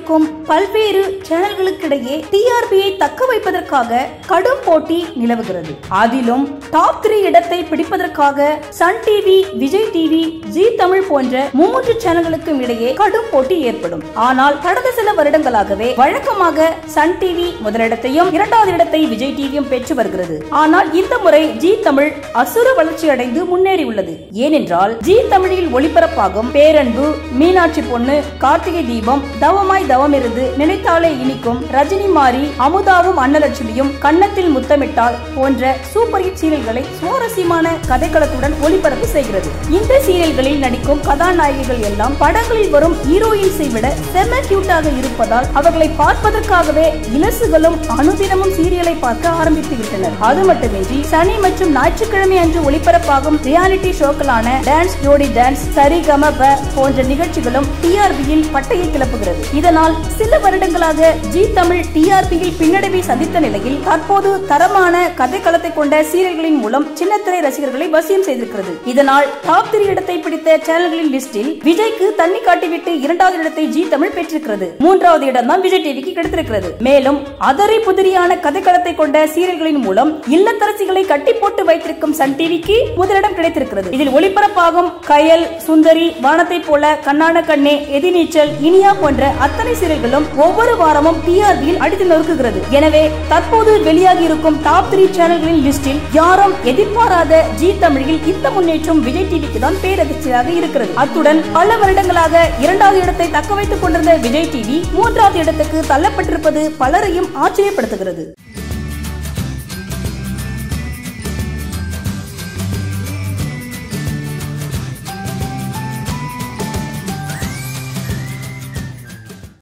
இருக்கும் பல்வேறு சேனல்களுக்கிடையே டிஆர்பியை தக்க வைப்பதற்காக கடும் போட்டி நிலவுகிறது அதிலும் டாப் த்ரீ இடத்தை பிடிப்பதற்காக Sun TV Vijay TV Zee Tamil போன்ற மூன்று சேனல்களுக்கும் இடையே கடும் போட்டி ஏற்படும் ஆனால் கடந்த சில வருடங்களாகவே வழக்கமாக சன் டிவி முதலிடத்தையும் இரண்டாவது இடத்தை விஜய் டிவியும் பெற்று வருகிறது ஆனால் இந்த முறை ஜி தமிழ் அசுர வளர்ச்சி அடைந்து முன்னேறியுள்ளது ஏனென்றால் ஜி தமிழில் ஒளிபரப்பாகும் பேரன்பு மீனாட்சி பொண்ணு கார்த்திகை தீபம் தவமாய் தவமிருந்து நினைத்தாலே இனிக்கும் ரஜினி மாரி அமுதாவும் அன்னலட்சுமியும் கன்னத்தில் முத்தமிட்டால் போன்ற சூப்பர் ஹிட் சீரியல்களை சுவாரஸ்யமான கதைக்களத்துடன் ஒளிபரப்பு செய்கிறது இந்த சீரியல்களில் நடிக்கும் கதாநாயகிகள் எல்லாம் படங்களில் வரும் ஹீரோயின்ஸை விட செம கியூட்டாக இருப்பதால் அவர்களை பார்ப்பதற்காகவே இலசுகளும் அனுதினமும் சீரியலை பார்க்க ஆரம்பித்து விட்டனர் அது மட்டுமின்றி சனி மற்றும் ஞாயிற்றுக்கிழமை அன்று ஒளிபரப்பாகும் ரியாலிட்டி ஷோக்களான dance Jodi dance Saregamapa போன்ற நிகழ்ச்சிகளும் டிஆர்பியில் பட்டையை கிளப்புகிறது இதனால் சில வருடங்களாக ஜி தமிழ் டிஆர்பியில் பின்னடைவை சந்தித்த நிலையில் தற்போது தரமான கதைக்களத்தை கொண்ட சீரியல்களின் மூலம் சின்னத்திரை ரசிகர்களை வசியம் செய்திருக்கிறது இதனால் டாப் த்ரீ இடத்தை பிடித்த சேனல்களின் லிஸ்டில் விஜய்க்கு தண்ணி காட்டிவிட்டு இரண்டாவது இடத்தை ஜி தமிழ் பெற்றிருக்கிறது மூன்றாவது இடம் தான் விஜய் டிவிக்கு கிடைத்திருக்கிறது மேலும் அதரை புதிரியான கதைக்களத்தை கொண்ட சீரியல்களின் மூலம் இல்லத்தரசிகளை கட்டி போட்டு வைத்திருக்கும் சன் டிவிக்கு முதலிடம் கிடைத்திருக்கிறது இதில் ஒளிபரப்பாகும் கயல் சுந்தரி வானத்தை போல கண்ணான கண்ணே எதிர்நீச்சல் இனியா போன்ற அத்தனை சீரியல்களும் ஒவ்வொரு வாரமும் டிஆர்பியில் அடித்து நொறுக்குகிறது எனவே தற்போது வெளியாகி இருக்கும் டாப் த்ரீ சேனல்களின் லிஸ்டில் யாரும் எதிர்பாராத ஜி தமிழில் இந்த முன்னேற்றம் விஜய் டிவிக்கு தான் பேரதிர்ச்சியாக இருக்கிறது அத்துடன் பல வருடங்களாக இரண்டாவது இடத்தை தக்க வைத்துக் கொண்டிருந்த விஜய் டிவி மூன்றாவது இடத்துக்கு தள்ளப்பட்டிருப்பது பலரையும் ஆச்சரியப்படுத்துகிறது